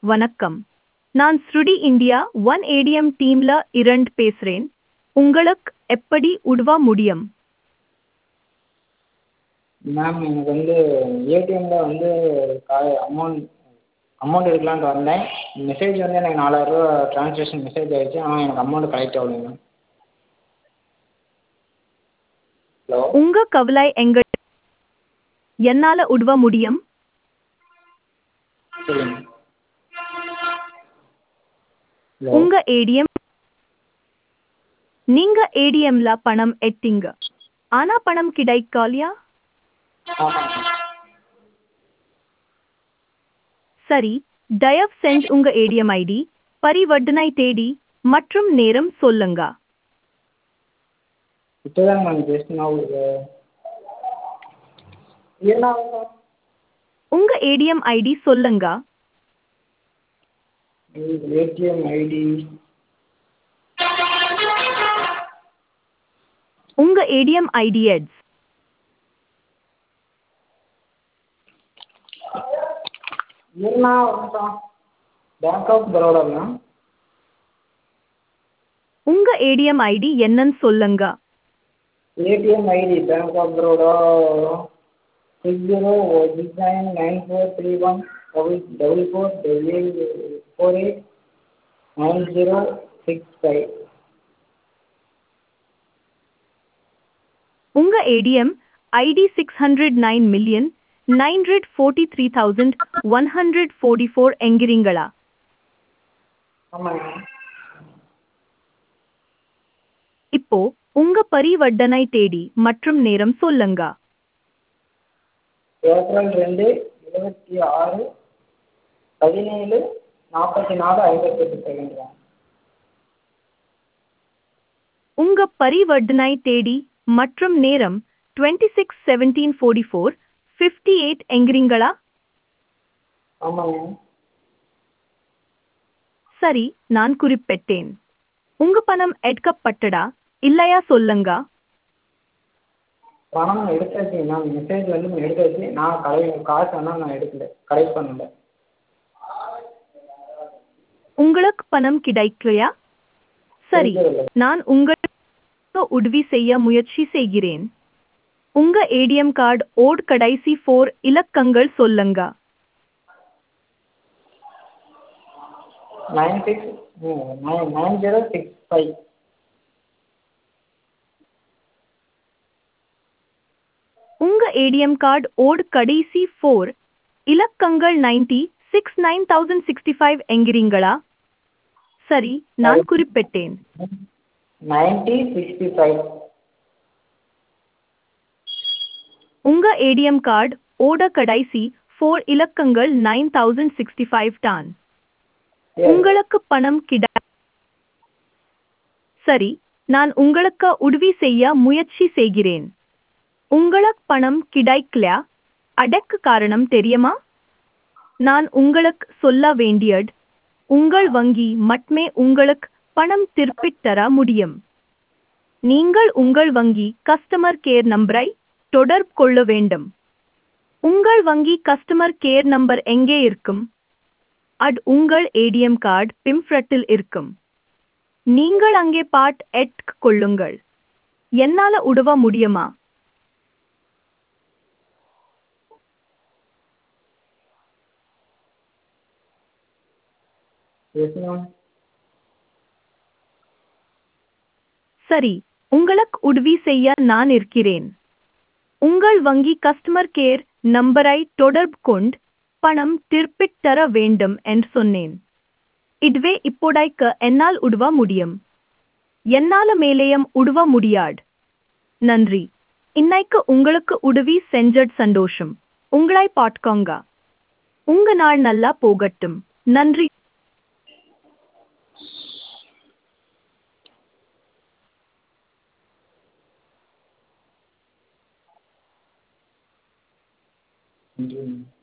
வணக்கம் நான் ஸ்ருடி இந்தியா ஒன் ஏடிஎம் டீம்ல இரண்டு பேசுறேன் உங்களுக்கு எப்படி உதவ முடியும் மேம் எனக்கு வந்து ஏடிஎம்மில் வந்து கா அமௌண்ட் அமௌண்ட் எடுக்கலான்ட்டு வந்தேன் மெசேஜ் வந்து எனக்கு நாலாயிரரூவா ட்ரான்ஸாக்ஷன் மெசேஜ் ஆயிடுச்சு ஆனால் எனக்கு அமௌண்ட் கலெக்ட் ஆகலைங்க மேம் ஹலோ உங்க கவலை எங்க என்னால உதவ முடியும் சொல்லுங்கள் ஹலோ உங்க ஏடிஎம் நீங்க ஏடிஎம்ல பணம் எட்டிங்க ஆனா பணம் கிடைக்கலையா ஆமாங்க மேம் சரி தயவு செஞ்சு உங்க ஏடிஎம் ஐடி பரிவர்த்தனை தேதி மற்றும் நேரம் சொல்லுங்க இப்போ தான் மேம் ஜஸ்ட் நான் என்ன ஆகும் உங்க ஏடிஎம் ஐடி சொல்லுங்க ஏடிஎம் ஐடி உங்க ஏடிஎம் ஐடி எட்ஸ் என்ன ஒரு நிமிஷம் பேங்க் ஆஃப் பரோடா மேம் உங்க ஏடிஎம் ஐடி என்னன்னு சொல்லுங்க ATM ID bank of Baroda six zero six nine nine four three one double double four double eight four eight nine zero six five உங்க ATM ID six hundred nine million nine hundred forty three thousand one hundred forty four என்கிறீங்களா ஆமாங்க ma'am இப்போ உங்க பரிவர்த்தனை தேதி மற்றும் நேரம் சொல்லுங்க ஏப்ரல் ரெண்டு இருபத்தி ஆறு பதினேழு நாற்பத்தி நாலு ஐம்பத்தெட்டு செகண்ட் மேம் உங்க பரிவர்த்தனை தேதி மற்றும் நேரம் twenty six seventeen forty four fifty eight என்கிறீங்களா ஆமாங்க மேம் சரி நான் குறிப்பிட்டேன் உங்க பணம் எடுக்கப்பட்டடா இல்லையா சொல்லுங்க பணம் எடுத்தாச்சு மேம் மெசேஜ் வந்து எடுத்தாச்சு நான் கடை காசு ஆனால் நான் எடுக்கல கலெக்ட் பண்ணல உங்களுக்கு பணம் கிடைக்கலையா சரி கிடைக்கவில்லை. நான் உங்களுக்கு உதவி செய்ய முயற்சி செய்கிறேன் உங்க ஏடிஎம் கார்டு ஓட் கடைசி ஃபோர் இலக்கங்கள் சொல்லுங்க nine six nine nine zero six five உங்க ஏடிஎம் கார்டு ஓட் கடைசி ஃபோர் இலக்கங்கள் ninety six nine thousand sixty five என்கிறீங்களா சரி நான் குறிப்பிட்டேன் நைன்ட்டி சிக்ஸ்டி ஃபைவ் உங்க ஏடிஎம் கார்டு ஓட கடைசி ஃபோர் இலக்கங்கள் நைன் தௌசண்ட் சிக்ஸ்டி ஃபைவ் தான் உங்களுக்கு பணம் கிட சரி நான் உங்களுக்கு உதவி செய்ய முயற்சி செய்கிறேன் உங்களுக்கு பணம் கிடைக்கலையா அடக்கு காரணம் தெரியுமா நான் உங்களுக்கு சொல்ல வேண்டியது உங்கள் வங்கி மட்டுமே உங்களுக்கு பணம் திருப்பித் தர முடியும் நீங்கள் உங்கள் வங்கி கஸ்டமர் கேர் நம்பரை தொடர்பு கொள்ள வேண்டும் உங்கள் வங்கி கஸ்டமர் கேர் நம்பர் எங்கே இருக்கும் அது உங்கள் ஏடிஎம் கார்டு பிம்ஃப்ரட்டில் இருக்கும் நீங்கள் அங்கே பாட் எட் கொள்ளுங்கள் என்னால உதவ முடியுமா எஸ் மேம் சரி உங்களுக்கு உதவி செய்ய நான் இருக்கிறேன் உங்கள் வங்கி கஸ்டமர் கேர் நம்பரை தொடர்பு கொண்டு பணம் திருப்பித் தர வேண்டும் என்று சொன்னேன் இதுவே இப்போதைக்கு என்னால் உதவ முடியும் என்னால மேலேயும் உதவ முடியாது நன்றி இன்னைக்கு உங்களுக்கு உதவி செஞ்சது சந்தோஷம் உங்களை பார்த்துக்கோங்க உங்க நாள் நல்லா போகட்டும் நன்றி நன்றி மேம்